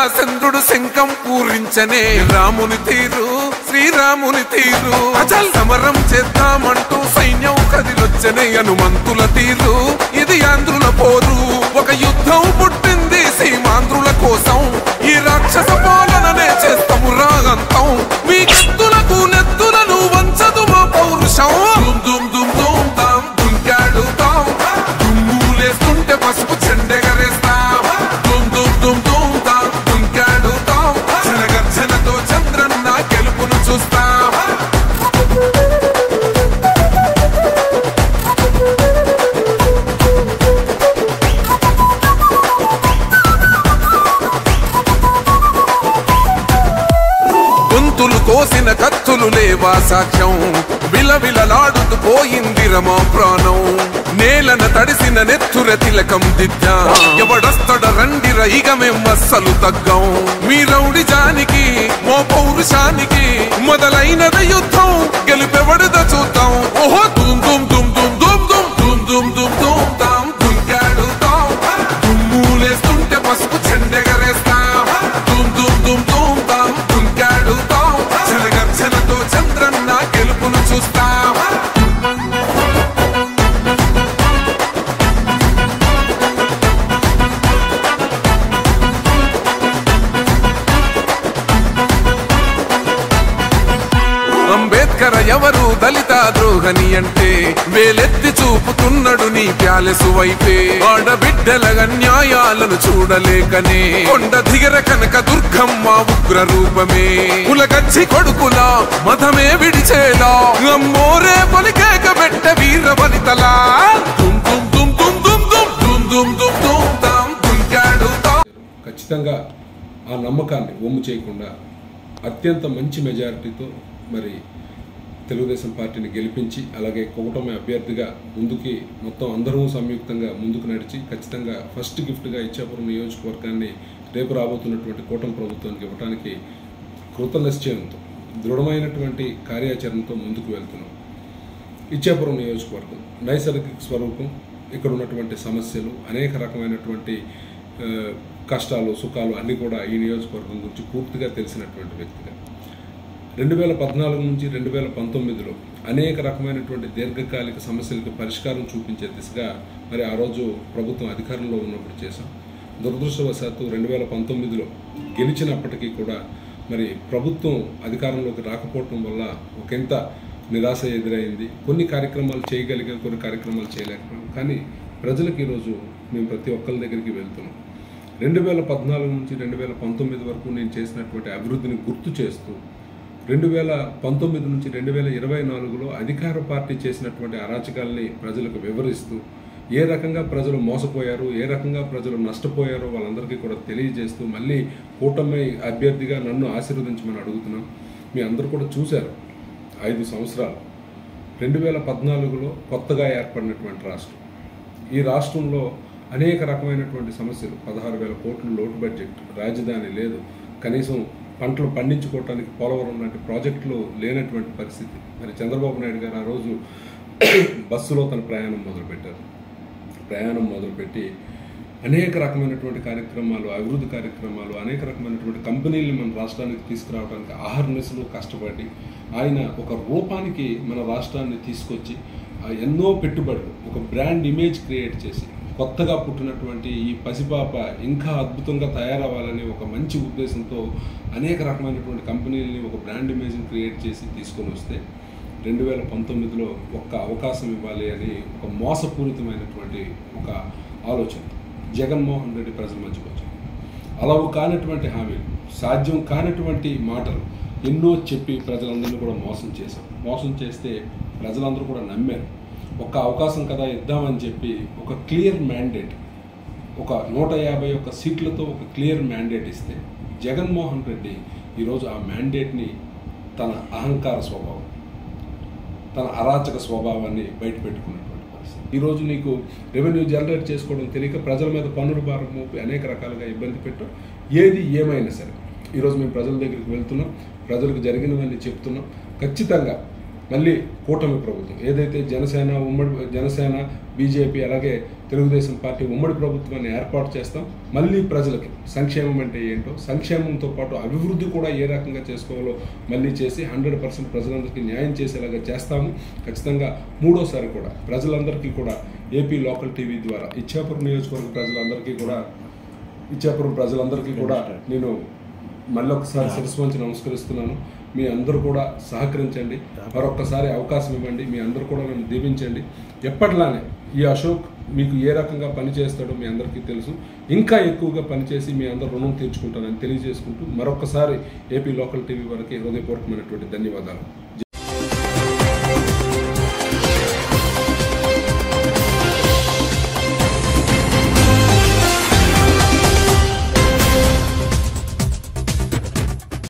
చంద్రుడు శంఖం పూరించనే రాముని తీరు శ్రీరాముని తీరు అచల్ సమరం చేద్దామంటూ సైన్యం కదిలొచ్చనే హనుమంతుల తీరు ఇది ఆంధ్రుల పోరు ఒక యుద్ధం పుట్టింది సీమాంధ్రుల కోసం ఈ రాక్షస పాలననే చేస్తాము రాగంతం మీ కత్తులకు నెత్తులను వంచదు మా పౌరుషం దుమ్ దుమ్ దుమ్ దుమ్ తాం దుంకాడుతాం దుమ్ములేస్తుంటే పసుపు చెండెగరేస్తాం దుమ్ దుమ్ దుమ్ దుమ్ తాం దుంకాడుతాం జనగర్జనతో చంద్రన్న గెలుపును చూస్తాం గొంతులు కోసిన కత్తులు లేవా సాక్ష్యం విలవిలలాడుతూ పోయింది రమా ప్రాణం నేలన తడిసిన నెత్తుర తిలకం దిద్దా ఎవడొస్తడ రండిర ఇక మేం అస్సలు తగ్గం మీ రౌడి జానికి మో పౌరుషానికి మొదలైనద యుద్ధం గెలుపెవడద చూద్దాం ఓహో దుమ్ దుమ్ దుమ్ దుమ్ దుమ్ దుమ్ దుమ్ దుమ్ దుమ్ దుమ్ తాం దుంకాడుతాం దుమ్ములేస్తుంటే పసుపు చెండెగరేస్తాం దుమ్ దుమ్ దుమ్ దుమ్ తాం దుంకాడుతాం జనగర్జనతో చంద్రన్న గెలుపును చూస్తాం అంబేద్కర్ ఎవరు దళిత ద్రోహని అంటే వేలెత్తి చూపుతున్నాడు నీ ప్యాలెసు వైపే ఆడబిడ్డల అన్యాయాలను చూడలేకనే కొండ దిగర కనక దుర్గమ్మ ఉగ్ర రూపమే కులగచ్చి కొడుకుల మతమే విడిచేలా అమ్మోరే పొలికేక పెట్ట వీర వనితలా దుమ్ దుమ్ దుమ్ దుమ్ దుమ్ దుమ్ దుమ్ దుమ్ దుమ్ దుమ్ తాం దుంకాడు తాం ఖచ్చితంగా ఆ నమ్మకాన్ని ఒమ్ము చేయకుండా అత్యంత మంచి మెజారిటీతో మరి తెలుగుదేశం పార్టీని గెలిపించి అలాగే కూటమి అభ్యర్థిగా ముందుకి మొత్తం అందరూ సంయుక్తంగా ముందుకు నడిచి ఖచ్చితంగా ఫస్ట్ గిఫ్ట్గా ఇచ్చాపురం నియోజకవర్గాన్ని రేపు రాబోతున్నటువంటి కూటమి ప్రభుత్వానికి ఇవ్వడానికి కృత నిశ్చయంతో దృఢమైనటువంటి కార్యాచరణతో ముందుకు వెళ్తున్నాం ఇచ్చాపురం నియోజకవర్గం నైసర్గిక స్వరూపం ఇక్కడ ఉన్నటువంటి సమస్యలు అనేక రకమైనటువంటి ఆ, కష్టాలు సుఖాలు అన్నీ కూడా ఈ నియోజకవర్గం గురించి పూర్తిగా తెలిసినటువంటి వ్యక్తిగా రెండు వేల పద్నాలుగు నుంచి రెండు వేల పంతొమ్మిదిలో అనేక రకమైనటువంటి దీర్ఘకాలిక సమస్యలకు పరిష్కారం చూపించే దిశగా మరి ఆ రోజు ప్రభుత్వం అధికారంలో ఉన్నప్పుడు చేశాం దురదృష్టవశాత్తు రెండు వేల పంతొమ్మిదిలో గెలిచినప్పటికీ కూడా మరి ప్రభుత్వం అధికారంలోకి రాకపోవటం వల్ల ఒకంత నిరాశ ఎదురైంది కొన్ని కార్యక్రమాలు చేయగలిగాం కొన్ని కార్యక్రమాలు చేయలేకపోయాం కానీ ప్రజలకు ఈరోజు మేము ప్రతి ఒక్కరి దగ్గరికి వెళ్తున్నాం రెండు వేల పద్నాలుగు నుంచి రెండు వేల పంతొమ్మిది వరకు నేను చేసినటువంటి అభివృద్ధిని గుర్తు చేస్తూ రెండు వేల పంతొమ్మిది నుంచి రెండు వేల ఇరవై నాలుగులో అధికార పార్టీ చేసినటువంటి అరాచకాల్ని ప్రజలకు వివరిస్తూ ఏ రకంగా ప్రజలు మోసపోయారు ఏ రకంగా ప్రజలు నష్టపోయారో వాళ్ళందరికీ కూడా తెలియజేస్తూ మళ్ళీ కూటమి అభ్యర్థిగా నన్ను ఆశీర్వదించమని అడుగుతున్నాం మీ అందరూ కూడా చూశారు ఐదు సంవత్సరాలు రెండు వేల పద్నాలుగులో కొత్తగా ఏర్పడినటువంటి రాష్ట్రం ఈ రాష్ట్రంలో అనేక రకమైనటువంటి సమస్యలు పదహారు వేల కోట్ల లోటు బడ్జెట్ రాజధాని లేదు కనీసం పంటలు పండించుకోవటానికి పోలవరం లాంటి ప్రాజెక్టులు లేనటువంటి పరిస్థితి మరి చంద్రబాబు నాయుడు గారు ఆ రోజు బస్సులో తన ప్రయాణం మొదలుపెట్టారు ప్రయాణం మొదలుపెట్టి అనేక రకమైనటువంటి కార్యక్రమాలు అభివృద్ధి కార్యక్రమాలు అనేక రకమైనటువంటి కంపెనీలను మన రాష్ట్రానికి తీసుకురావడానికి ఆహర్నిశలు కష్టపడి ఆయన ఒక రూపానికి మన రాష్ట్రాన్ని తీసుకొచ్చి ఆ ఎన్నో పెట్టుబడులు ఒక బ్రాండ్ ఇమేజ్ క్రియేట్ చేసి కొత్తగా పుట్టినటువంటి ఈ పసిపాప ఇంకా అద్భుతంగా తయారవ్వాలనే ఒక మంచి ఉద్దేశంతో అనేక రకమైనటువంటి కంపెనీలని ఒక బ్రాండ్ ఇమేజ్ని క్రియేట్ చేసి తీసుకొని వస్తే రెండు వేల పంతొమ్మిదిలో ఒక్క అవకాశం ఇవ్వాలి అని ఒక మోసపూరితమైనటువంటి ఒక ఆలోచన జగన్మోహన్ రెడ్డి ప్రజల మధ్యకు వచ్చారు అలవు కానటువంటి హామీలు సాధ్యం కానటువంటి మాటలు ఎన్నో చెప్పి ప్రజలందరినీ కూడా మోసం చేశాం మోసం చేస్తే ప్రజలందరూ కూడా నమ్మారు ఒక్క అవకాశం కదా ఇద్దామని చెప్పి ఒక క్లియర్ మ్యాండేట్ ఒక నూట యాభై ఒక్క సీట్లతో ఒక క్లియర్ మ్యాండేట్ ఇస్తే జగన్మోహన్ రెడ్డి ఈరోజు ఆ మ్యాండేట్ని తన అహంకార స్వభావం తన అరాచక స్వభావాన్ని బయట పెట్టుకున్నటువంటి పరిస్థితి ఈరోజు నీకు రెవెన్యూ జనరేట్ చేసుకోవడం తెలియక ప్రజల మీద పన్నుల భారం మోపి అనేక రకాలుగా ఇబ్బంది పెట్టు ఏది ఏమైనా సరే ఈరోజు మేము ప్రజల దగ్గరికి వెళ్తున్నాం ప్రజలకు జరిగినవన్నీ చెప్తున్నాం ఖచ్చితంగా మళ్ళీ కూటమి ప్రభుత్వం ఏదైతే జనసేన ఉమ్మడి జనసేన బీజేపీ అలాగే తెలుగుదేశం పార్టీ ఉమ్మడి ప్రభుత్వాన్ని ఏర్పాటు చేస్తాం మళ్ళీ ప్రజలకి సంక్షేమం అంటే ఏంటో సంక్షేమంతో పాటు అభివృద్ధి కూడా ఏ రకంగా చేసుకోవాలో మళ్ళీ చేసి హండ్రెడ్ పర్సెంట్ ప్రజలందరికీ న్యాయం చేసేలాగా చేస్తాము ఖచ్చితంగా మూడోసారి కూడా ప్రజలందరికీ కూడా ఏపీ లోకల్ టీవీ ద్వారా ఇచ్చాపురం నియోజకవర్గ ప్రజలందరికీ కూడా ఇచ్చాపురం ప్రజలందరికీ కూడా నేను మళ్ళీ ఒకసారి శిరస్సు వంచి నమస్కరిస్తున్నాను మీ అందరూ కూడా సహకరించండి మరొక్కసారి అవకాశం ఇవ్వండి మీ అందరూ కూడా నన్ను దీవించండి ఎప్పట్లానే ఈ అశోక్ మీకు ఏ రకంగా పని చేస్తాడో మీ అందరికీ తెలుసు ఇంకా ఎక్కువగా పనిచేసి మీ అందరు రుణం తీర్చుకుంటానని తెలియజేసుకుంటూ మరొకసారి ఏపీ లోకల్ టీవీ వారికి హృదయపూర్వకమైనటువంటి ధన్యవాదాలు